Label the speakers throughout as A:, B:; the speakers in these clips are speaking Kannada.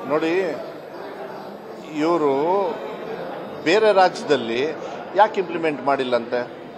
A: ನೋಡಿ ಇವರು ಬೇರೆ ರಾಜ್ಯದಲ್ಲಿ ಯಾಕೆ ಇಂಪ್ಲಿಮೆಂಟ್ ಮಾಡಿಲ್ಲಂತೆ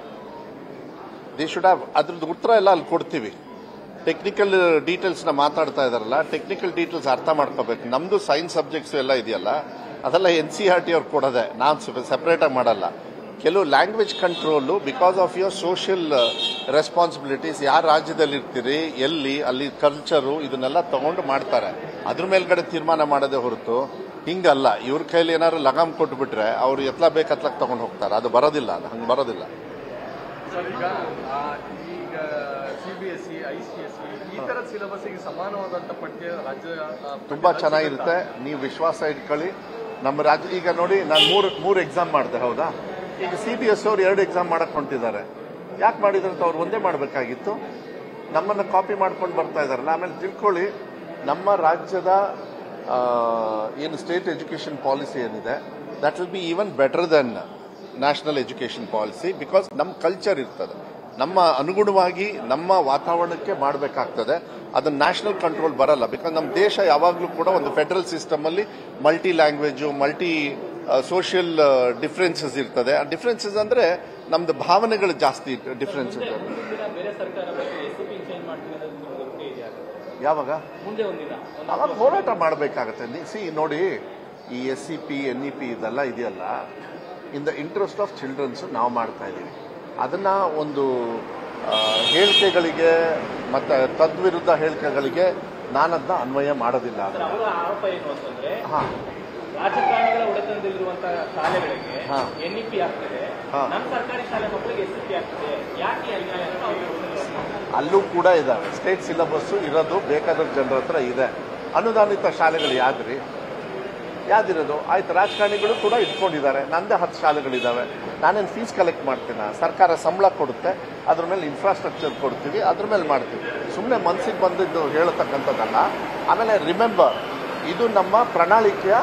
A: ದಿ ಶುಡ್ ಹ್ಯಾವ್ ಅದ್ರದ್ದು ಉತ್ತರ ಎಲ್ಲ ಅಲ್ಲಿ ಕೊಡ್ತೀವಿ ಟೆಕ್ನಿಕಲ್ ಡೀಟೇಲ್ಸ್ನ ಮಾತಾಡ್ತಾ ಇದಾರಲ್ಲ ಟೆಕ್ನಿಕಲ್ ಡೀಟೇಲ್ಸ್ ಅರ್ಥ ಮಾಡ್ಕೋಬೇಕು ನಮ್ದು ಸೈನ್ಸ್ ಸಬ್ಜೆಕ್ಟ್ಸ್ ಎಲ್ಲ ಇದೆಯಲ್ಲ ಅದೆಲ್ಲ ಎನ್ ಸಿ ಆರ್ ಟಿ ಅವ್ರು ಕೊಡೋದೆ ನಾವು ಸೆಪರೇಟಾಗಿ ಮಾಡಲ್ಲ ಕೆಲವು language control because of your social responsibilities ಯಾವ ರಾಜ್ಯದಲ್ಲಿ ಇರ್ತೀರಿ ಎಲ್ಲಿ ಅಲ್ಲಿ ಕಲ್ಚರು ಇದನ್ನೆಲ್ಲ ತಗೊಂಡು ಮಾಡ್ತಾರೆ ಅದ್ರ ಮೇಲ್ಗಡೆ ತೀರ್ಮಾನ ಮಾಡೋದೇ ಹೊರತು ಹಿಂಗಲ್ಲ ಇವ್ರ ಕೈಲಿ ಏನಾದ್ರು ಲಗಾಮ್ ಕೊಟ್ಬಿಟ್ರೆ ಅವ್ರು ಎತ್ಲ ಬೇಕತ್ಲಕ್ ತಗೊಂಡು ಹೋಗ್ತಾರೆ ಅದು ಬರೋದಿಲ್ಲ ಅದು ಹಂಗೆ ಬರೋದಿಲ್ಲ
B: ಸರ್ ಈಗ ಆ, ಈಗ C B S C I C S C ಈ ತರದ ಸಿಲೆಬಸ್ಗೆ ಸಮಾನವಾದಂತ ಪಠ್ಯ ರಾಜ್ಯ ಆ,
A: ತುಂಬಾ
B: ಪಠ್ಯ
A: ಚೆನ್ನಾಗಿರುತ್ತೆ ನೀವು ವಿಶ್ವಾಸ ಇಟ್ಕೊಳ್ಳಿ ನಮ್ಮ ರಾಜ್ಯ ಈಗ ನೋಡಿ ನಾನು ಮೂರು ಮೂರು ಎಕ್ಸಾಮ್ ಮಾಡಿದೆ ಹೌದಾ ಈಗ ಸಿ ಬಿ ಎಸ್ ಅವ್ರು ಎರಡು ಎಕ್ಸಾಮ್ ಮಾಡಕ್ ಹೊಂಟಿದ್ದಾರೆ ಯಾಕೆ ಮಾಡಿದ್ರು ಅಂತ ಅವ್ರು ಒಂದೇ ಮಾಡಬೇಕಾಗಿತ್ತು ನಮ್ಮನ್ನು ಕಾಪಿ ಮಾಡ್ಕೊಂಡು ಬರ್ತಾ ಇದಾರಲ್ಲ ಆಮೇಲೆ ತಿಳ್ಕೊಳ್ಳಿ ನಮ್ಮ ರಾಜ್ಯದ ಆ, ಏನು ಸ್ಟೇಟ್ ಎಜುಕೇಷನ್ ಪಾಲಿಸಿ ಏನಿದೆ that will be even better than national education policy because ನಮ್ಮ ಕಲ್ಚರ್ ಇರ್ತದೆ ನಮ್ಮ ಅನುಗುಣವಾಗಿ ನಮ್ಮ ವಾತಾವರಣಕ್ಕೆ ಮಾಡಬೇಕಾಗ್ತದೆ ಅದನ್ನ ನ್ಯಾಷನಲ್ ಕಂಟ್ರೋಲ್ ಬರಲ್ಲ ಬಿಕಾಸ್ ನಮ್ಮ ದೇಶ ಯಾವಾಗಲೂ ಕೂಡ ಒಂದು ಫೆಡರಲ್ ಸಿಸ್ಟಮ್ ಅಲ್ಲಿ multi language multi social differences ಇರ್ತದೆ ಆ ಡಿಫ್ರೆನ್ಸಸ್ ಅಂದ್ರೆ ನಮ್ದು ಭಾವನೆಗಳು ಜಾಸ್ತಿ ಡಿಫ್ರೆನ್ಸ್ ಇರ್ತದೆ
C: ಮುಂದಿನ ಬೇರೆ ಸರ್ಕಾರ ಬಗ್ಗೆ ಎಸ್ ಪಿ ಚೇಂಜ್ ಮಾಡ್ತೀನಿ ಅನ್ನೋದು ನಿಮ್ಗೆ ಒಪ್ಪಿಗೆ ಇದೆಯಾ
A: ಯಾವಾಗ
C: ಮುಂದೆ ಒಂದಿನ ಒಂದು
A: ಅವಾಗ ಹೋರಾಟ ಮಾಡಬೇಕಾಗತ್ತೆ ಸಿ ನೋಡಿ ಈ S C P N E P ಇದೆಲ್ಲ ಇದೆಯಲ್ಲ in the interest of childrens ನಾವು ಮಾಡ್ತಾ ಇದ್ದೀವಿ ಅದನ್ನ ಒಂದು ಆ, ಹೇಳಿಕೆಗಳಿಗೆ ಮತ್ತೆ ತದ್ವಿರುದ್ಧ ಹೇಳಿಕೆಗಳಿಗೆ ನಾನದನ್ನ ಅನ್ವಯ ಮಾಡೋದಿಲ್ಲ
C: ಸರ್, ಅವರ ಆರೋಪ ಏನು ಅಂತಂದ್ರೆ
A: ಹಾ
C: ರಾಜಕಾರಣಿಗಳ ಒಡೆತನದಲ್ಲಿರುವಂತಹ ಶಾಲೆಗಳಿಗೆ
A: ಹಾ.
C: ಎನ್ ಇ ಪಿ ಆಗ್ತದೆ
A: ಹಾ.
C: ನಮ್ಮ ಸರ್ಕಾರಿ ಶಾಲೆ ಮಕ್ಕಳಿಗೆ ಎಸ್ ಪಿ ಆಗ್ತದೆ ಯಾಕೆ ಈ ಅನ್ಯಾಯ ಅಂತ ಅವ್ರಿಗೆ
A: ಅಲ್ಲೂ ಕೂಡ ಇದಾವೆ ಸ್ಟೇಟ್ ಸಿಲೆಬಸ್ ಇರೋದು ಬೇಕಾದ ಜನರ ಹತ್ರ ಇದೆ ಅನುದಾನಿತ ಶಾಲೆಗಳು ಯಾವ್ದ್ರಿ ಯಾವ್ದಿರೋದು ಆಯ್ತು ರಾಜಕಾರಣಿಗಳು ಕೂಡ ಇಟ್ಕೊಂಡಿದ್ದಾರೆ ನಂದೇ ಹತ್ತು ಶಾಲೆಗಳಿದ್ದಾವೆ ನಾನೇನು ಫೀಸ್ ಕಲೆಕ್ಟ್ ಮಾಡ್ತೀನ ಸರ್ಕಾರ ಸಂಬಳ ಕೊಡುತ್ತೆ ಅದ್ರ ಮೇಲೆ ಇನ್ಫ್ರಾಸ್ಟ್ರಕ್ಚರ್ ಕೊಡ್ತೀವಿ ಅದ್ರ ಮೇಲೆ ಮಾಡ್ತೀವಿ ಸುಮ್ಮನೆ ಮನ್ಸಿಗೆ ಬಂದಿದ್ದು ಹೇಳತಕ್ಕಂಥದ್ದಲ್ಲ ಆಮೇಲೆ ರಿಮೆಂಬರ್ ಇದು ನಮ್ಮ ಪ್ರಣಾಳಿಕೆಯ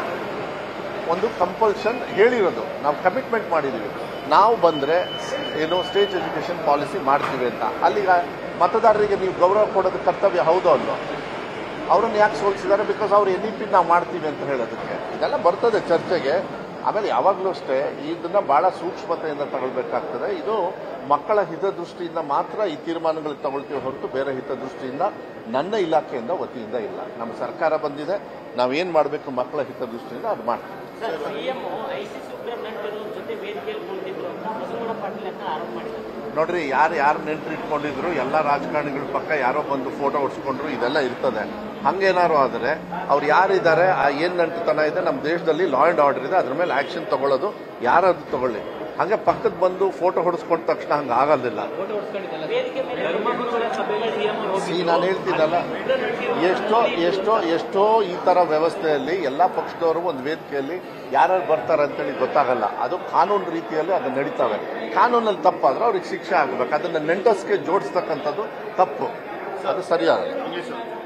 A: ಒಂದು ಕಂಪಲ್ಷನ್ ಹೇಳಿರೋದು ನಾವು ಕಮಿಟ್ಮೆಂಟ್ ಮಾಡಿದ್ದೀವಿ ನಾವು ಬಂದರೆ ಏನು ಸ್ಟೇಟ್ ಎಜುಕೇಷನ್ ಪಾಲಿಸಿ ಮಾಡ್ತೀವಿ ಅಂತ ಅಲ್ಲಿಗ ಮತದಾರರಿಗೆ ನೀವು ಗೌರವ ಕೊಡೋದು ಕರ್ತವ್ಯ ಹೌದು ಅಲ್ವೋ ಅವರನ್ನು ಯಾಕೆ ಸೋಲಿಸಿದ್ದಾರೆ ಬಿಕಾಸ್ ಅವ್ರು ಎನ್ ಇ ಪಿ ನಾವು ಮಾಡ್ತೀವಿ ಅಂತ ಹೇಳೋದಕ್ಕೆ ಇದೆಲ್ಲ ಬರ್ತದೆ ಚರ್ಚೆಗೆ ಆಮೇಲೆ ಯಾವಾಗಲೂ ಅಷ್ಟೇ ಇದನ್ನ ಬಹಳ ಸೂಕ್ಷ್ಮತೆಯಿಂದ ತಗೊಳ್ಬೇಕಾಗ್ತದೆ ಇದು ಮಕ್ಕಳ ಹಿತದೃಷ್ಟಿಯಿಂದ ಮಾತ್ರ ಈ ತೀರ್ಮಾನಗಳು ತಗೊಳ್ತೀವಿ ಹೊರತು ಬೇರೆ ಹಿತದೃಷ್ಟಿಯಿಂದ ನನ್ನ ಇಲಾಖೆಯಿಂದ ವತಿಯಿಂದ ಇಲ್ಲ ನಮ್ಮ ಸರ್ಕಾರ ಬಂದಿದೆ ನಾವೇನು ಮಾಡಬೇಕು ಮಕ್ಕಳ ಹಿತದೃಷ್ಟಿಯಿಂದ ಅದು ಮಾಡ್ತೀವಿ
D: ಸರ್ ಸಿಎಂ ಐಸಿ ಸುಬ್ರಹ್ಮಣ್ಯರು ಜೊತೆ ವೇದಿಕೆಯಲ್ಲಿ ಕುಳಿತಿದ್ರು ಅಂತ ಬಸವಗೌಡ ಪಾಟೀಲ್ ಅಂತ ಆರೋಪ ಮಾಡಿದ್ದಾರೆ
A: ನೋಡ್ರಿ ಯಾರು ಯಾರು ನೆಂಟರು ಇಟ್ಕೊಂಡಿದ್ರು ಎಲ್ಲ ರಾಜಕಾರಣಿಗಳ ಪಕ್ಕ ಯಾರೋ ಬಂದು ಫೋಟೋ ಹೊಡ್ಸ್ಕೊಂಡ್ರು ಇದೆಲ್ಲ ಇರ್ತದೆ ಹಂಗೇನಾರು ಆದರೆ ಅವ್ರು ಯಾರಿದ್ದಾರೆ ಆ ಏನ್ ನಂಟುತನ ಇದೆ ನಮ್ಮ ದೇಶದಲ್ಲಿ ಲಾ ಅಂಡ್ ಆರ್ಡರ್ ಇದೆ ಅದ್ರ ಮೇಲೆ ಆಕ್ಷನ್ ತಗೊಳ್ಳೋದು ಯಾರಾದ್ರೂ ತಗೊಳ್ಳಿ ಹಂಗೆ ಪಕ್ಕದ ಬಂದು ಫೋಟೋ ಹೊಡ್ಸ್ಕೊಂಡ ತಕ್ಷಣ ಹಂಗೆ ಆಗೋದಿಲ್ಲ
C: ಫೋಟೋ ಹೊಡ್ಸ್ಕೊಂಡಿದ್ದಲ್ಲ
D: ವೇದಿಕೆ ಮೇಲೆ
C: ಧರ್ಮಗುರುಗಳ ಸಭೆಗೆ ಸಿಎಂ
A: ಸಿ ನಾನು ಹೇಳ್ತಿದ್ದಲ್ಲ ಎಷ್ಟೋ ಎಷ್ಟೋ ಎಷ್ಟೋ ಈ ತರ ವ್ಯವಸ್ಥೆಯಲ್ಲಿ ಎಲ್ಲಾ ಪಕ್ಷದವರು ಒಂದು ವೇದಿಕೆಯಲ್ಲಿ ಯಾರ್ಯಾರು ಬರ್ತಾರೆ ಅಂತೇಳಿ ಗೊತ್ತಾಗಲ್ಲ ಅದು ಕಾನೂನು ರೀತಿಯಲ್ಲಿ ಅದು ನಡೀತವೆ ಕಾನೂನಲ್ಲಿ ತಪ್ಪಾದ್ರೆ ಅವ್ರಿಗೆ ಶಿಕ್ಷೆ ಆಗಬೇಕು ಅದನ್ನ ನೆಂಟಸ್ಗೆ ಜೋಡಿಸ್ತಕ್ಕಂಥದ್ದು ತಪ್ಪು ಅದು ಸರಿಯಾಗಲ್ಲ